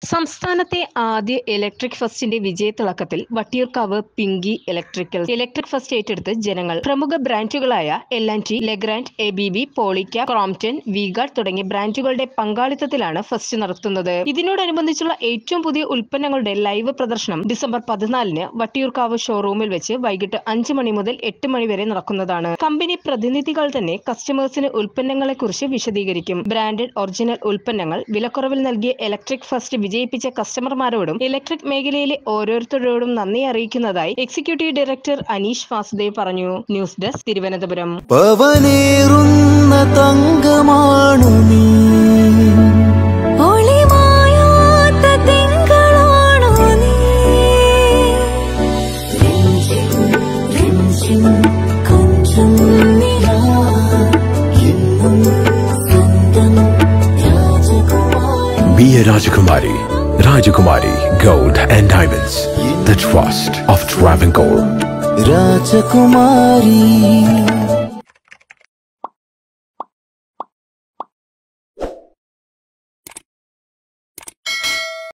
സംസ്ഥാനത്തെ ആദ്യ ഇലക്ട്രിക് ഫസ്റ്റിന്റെ വിജയത്തിളക്കത്തിൽ വട്ടിയൂർക്കാവ് പിങ്കി ഇലക്ട്രിക്കൽ ഇലക്ട്രിക് ഫസ്റ്റ് ഏറ്റെടുത്ത് ജനങ്ങൾ പ്രമുഖ ബ്രാൻഡുകളായ L and T Legrand A B B Polycab Crompton Vguard തുടങ്ങിയ ബ്രാൻഡുകളുടെ പങ്കാളിത്തത്തിലാണ് ഫസ്റ്റ് നടത്തുന്നത് ഇതിനോടനുബന്ധിച്ചുള്ള ഏറ്റവും പുതിയ ഉൽപ്പന്നങ്ങളുടെ ലൈവ് പ്രദർശനം ഡിസംബർ പതിനാലിന് വട്ടിയൂർക്കാവ് ഷോറൂമിൽ വെച്ച് വൈകിട്ട് അഞ്ച് മണി മുതൽ എട്ട് മണി വരെ നടക്കുന്നതാണ് കമ്പനി പ്രതിനിധികൾ തന്നെ കസ്റ്റമേഴ്സിന് ഉൽപ്പന്നങ്ങളെക്കുറിച്ച് വിശദീകരിക്കും ബ്രാൻഡഡ് ഒറിജിനൽ ഉൽപ്പന്നങ്ങൾ വിലക്കുറവിൽ നൽകിയ ഇലക്ട്രിക് ഫസ്റ്റ് വിജയിപ്പിച്ച കസ്റ്റമർമാരോടും ഇലക്ട്രിക് മേഖലയിലെ ഓരോരുത്തരോടും നന്ദി അറിയിക്കുന്നതായി എക്സിക്യൂട്ടീവ് ഡയറക്ടർ അനീഷ് വാസുദേവ് പറഞ്ഞു ന്യൂസ് ഡെസ്ക് തിരുവനന്തപുരം പവനേറുന്ന തങ്കമാണു നീ ഒളിമായാത്ത തിങ്കളാണോ നീ രഞ്ജിൻ രഞ്ജിൻ കൊഞ്ചും നിലാ എന്നും സ്വന്തം രാജകുമാരി Be a Rajakumari. Rajakumari Gold and Diamonds. The trust of Travancore. രാജകുമാരി